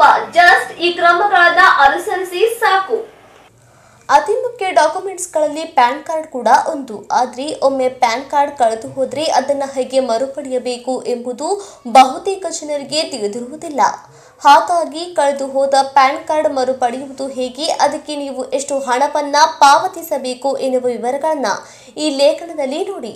ಸುಲಭ ಜಸ್ಟ್ ಈ ಕ್ರಮಗಳನ್ನ ಅನುಸರಿಸಿ ಸಾಕು ಅತಿ ಮುಖ್ಯ ಡಾಕ್ಯುಮೆಂಟ್ಸ್ಗಳಲ್ಲಿ ಪ್ಯಾನ್ ಕಾರ್ಡ್ ಕೂಡ ಒಂದು ಆದರೆ ಒಮ್ಮೆ ಪ್ಯಾನ್ ಕಾರ್ಡ್ ಕಳೆದು ಹೋದರೆ ಅದನ್ನು ಹೇಗೆ ಮರುಪಡೆಯಬೇಕು ಎಂಬುದು ಬಹುತೇಕ ಜನರಿಗೆ ತಿಳಿದಿರುವುದಿಲ್ಲ ಹಾಗಾಗಿ ಕಳೆದು ಹೋದ ಪ್ಯಾನ್ ಕಾರ್ಡ್ ಮರುಪಡೆಯುವುದು ಹೇಗೆ ಅದಕ್ಕೆ ನೀವು ಎಷ್ಟು ಹಣವನ್ನು ಪಾವತಿಸಬೇಕು ಎನ್ನುವ ವಿವರಗಳನ್ನು ಈ ಲೇಖನದಲ್ಲಿ ನೋಡಿ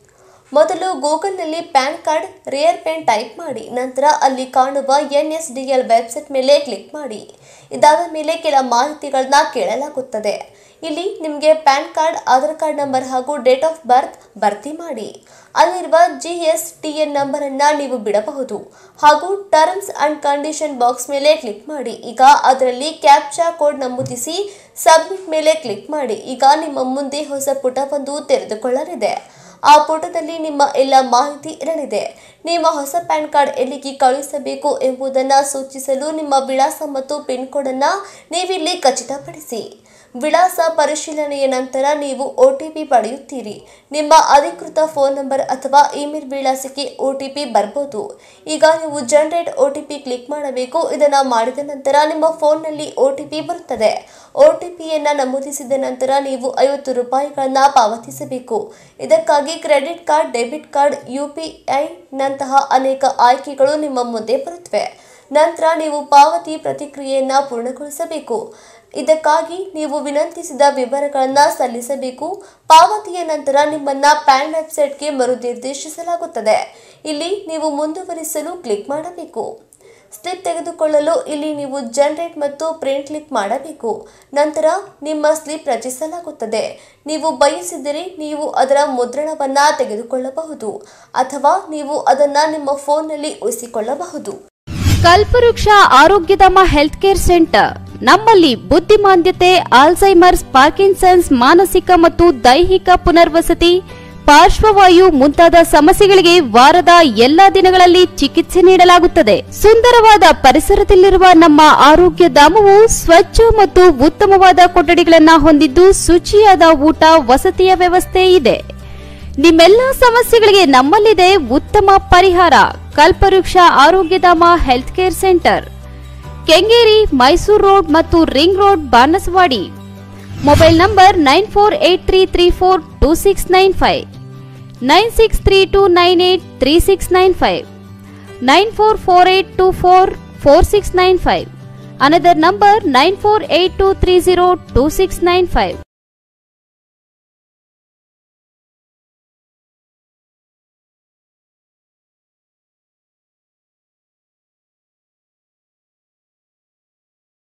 ಮೊದಲು ಗೂಗಲ್ನಲ್ಲಿ ಪ್ಯಾನ್ ಕಾರ್ಡ್ ರೇರ್ ಪೆನ್ ಟೈಪ್ ಮಾಡಿ ನಂತರ ಅಲ್ಲಿ ಕಾಣುವ N S D L website ಮೇಲೆ ಕ್ಲಿಕ್ ಮಾಡಿ ಇದಾದ ಮೇಲೆ ಕೆಲ ಮಾಹಿತಿಗಳನ್ನ ಕೇಳಲಾಗುತ್ತದೆ ಇಲ್ಲಿ ನಿಮಗೆ PAN card Aadhaar card number ಹಾಗೂ ಡೇಟ್ ಆಫ್ ಬರ್ತ್ ಭರ್ತಿ ಮಾಡಿ ಅಲ್ಲಿರುವ ಜಿ ಎಸ್ ಟಿ ಎನ್ ನಂಬರನ್ನು ನೀವು ಬಿಡಬಹುದು ಹಾಗೂ ಟರ್ಮ್ಸ್ ಅಂಡ್ ಕಂಡೀಷನ್ ಬಾಕ್ಸ್ ಮೇಲೆ ಕ್ಲಿಕ್ ಮಾಡಿ ಈಗ ಅದರಲ್ಲಿ ಕ್ಯಾಪ್ಚಾ ಕೋಡ್ ನಮೂದಿಸಿ ಸಬ್ಮಿಟ್ ಮೇಲೆ ಕ್ಲಿಕ್ ಮಾಡಿ ಈಗ ನಿಮ್ಮ ಮುಂದೆ ಹೊಸ ಪುಟವೊಂದು ತೆರೆದುಕೊಳ್ಳಲಿದೆ ಆ ಪುಟದಲ್ಲಿ ನಿಮ್ಮ ಎಲ್ಲ ಮಾಹಿತಿ ಇರಲಿದೆ ನಿಮ್ಮ ಹೊಸ ಪ್ಯಾನ್ ಕಾರ್ಡ್ ಎಲ್ಲಿಗೆ ಕಳುಹಿಸಬೇಕು ಎಂಬುದನ್ನು ಸೂಚಿಸಲು ನಿಮ್ಮ ವಿಳಾಸ ಮತ್ತು ಪಿನ್ ಕೋಡ್ ಅನ್ನು ನೀವಿಲ್ಲಿ ಖಚಿತಪಡಿಸಿ ವಿಳಾಸ ಪರಿಶೀಲನೆಯ ನಂತರ ನೀವು ಒ ಟಿ ಪಿ ಪಡೆಯುತ್ತೀರಿ ನಿಮ್ಮ ಅಧಿಕೃತ ಫೋನ್ ನಂಬರ್ ಅಥವಾ ಇಮೇಲ್ ವಿಳಾಸಕ್ಕೆ ಒ ಟಿ ಪಿ ಬರ್ಬೋದು ಈಗ ನೀವು generate O T P click ಮಾಡಬೇಕು ಇದನ್ನು ಮಾಡಿದ ನಂತರ ನಿಮ್ಮ ಫೋನ್ನಲ್ಲಿ ಒ ಟಿ ಪಿ ಬರುತ್ತದೆ ಒ ಟಿ ಪಿಯನ್ನು ನಮೂದಿಸಿದ ನಂತರ ನೀವು ಐವತ್ತು ರೂಪಾಯಿಗಳನ್ನು ಪಾವತಿಸಬೇಕು ಇದಕ್ಕಾಗಿ credit card debit card U P I ನಂತಹ ಅನೇಕ ಆಯ್ಕೆಗಳು ನಿಮ್ಮ ಮುಂದೆ ಬರುತ್ತವೆ ನಂತರ ನೀವು ಪಾವತಿ ಪ್ರತಿಕ್ರಿಯೆಯನ್ನು ಪೂರ್ಣಗೊಳಿಸಬೇಕು ಇದಕ್ಕಾಗಿ ನೀವು ವಿನಂತಿಸಿದ ವಿವರಗಳನ್ನು ಸಲ್ಲಿಸಬೇಕು ಪಾವತಿಯ ನಂತರ ನಿಮ್ಮನ್ನ ಪ್ಯಾನ್ ವೆಬ್ಸೈಟ್ಗೆ ಮರುನಿರ್ದೇಶಿಸಲಾಗುತ್ತದೆ ಇಲ್ಲಿ ನೀವು ಮುಂದುವರಿಸಲು ಕ್ಲಿಕ್ ಮಾಡಬೇಕು ಸ್ಲಿಪ್ ತೆಗೆದುಕೊಳ್ಳಲು ಇಲ್ಲಿ ನೀವು ಜನರೇಟ್ ಮತ್ತು ಪ್ರಿಂಟ್ ಕ್ಲಿಕ್ ಮಾಡಬೇಕು ನಂತರ ನಿಮ್ಮ ಸ್ಲಿಪ್ ರಚಿಸಲಾಗುತ್ತದೆ ನೀವು ಬಯಸಿದರೆ ನೀವು ಅದರ ಮುದ್ರಣವನ್ನ ತೆಗೆದುಕೊಳ್ಳಬಹುದು ಅಥವಾ ನೀವು ಅದನ್ನು ನಿಮ್ಮ ಫೋನ್ನಲ್ಲಿ ಉಳಿಸಿಕೊಳ್ಳಬಹುದು ಕಲ್ಪವೃಕ್ಷ ಆರೋಗ್ಯಧಾಮ ಹೆಲ್ತ್ ಕೇರ್ ಸೆಂಟರ್ ನಮ್ಮಲ್ಲಿ ಬುದ್ಧಿಮಾಂದ್ಯತೆ ಆಲ್ಝೈಮರ್ಸ್ ಪಾರ್ಕಿನ್ಸನ್ಸ್ ಮಾನಸಿಕ ಮತ್ತು ದೈಹಿಕ ಪುನರ್ವಸತಿ ಪಾರ್ಶ್ವವಾಯು ಮುಂತಾದ ಸಮಸ್ಯೆಗಳಿಗೆ ವಾರದ ಎಲ್ಲಾ ದಿನಗಳಲ್ಲಿ ಚಿಕಿತ್ಸೆ ನೀಡಲಾಗುತ್ತದೆ ಸುಂದರವಾದ ಪರಿಸರದಲ್ಲಿರುವ ನಮ್ಮ ಆರೋಗ್ಯ ಧಾಮವು ಸ್ವಚ್ಛ ಮತ್ತು ಉತ್ತಮವಾದ ಕೊಠಡಿಗಳನ್ನು ಹೊಂದಿದ್ದು ಶುಚಿಯಾದ ಊಟ ವಸತಿಯ ವ್ಯವಸ್ಥೆ ಇದೆ ನಿಮ್ಮೆಲ್ಲ ಸಮಸ್ಯೆಗಳಿಗೆ ನಮ್ಮಲ್ಲಿದೆ ಉತ್ತಮ ಪರಿಹಾರ Kalpavriksha Arogyadhama health care centre Kengeri Mysore road ಮತ್ತು ring road Banaswadi mobile number nine four eight three three four two six nine five nine six three two nine eight three six nine five nine four four eight two four four six nine five another number nine four eight two three zero two six nine five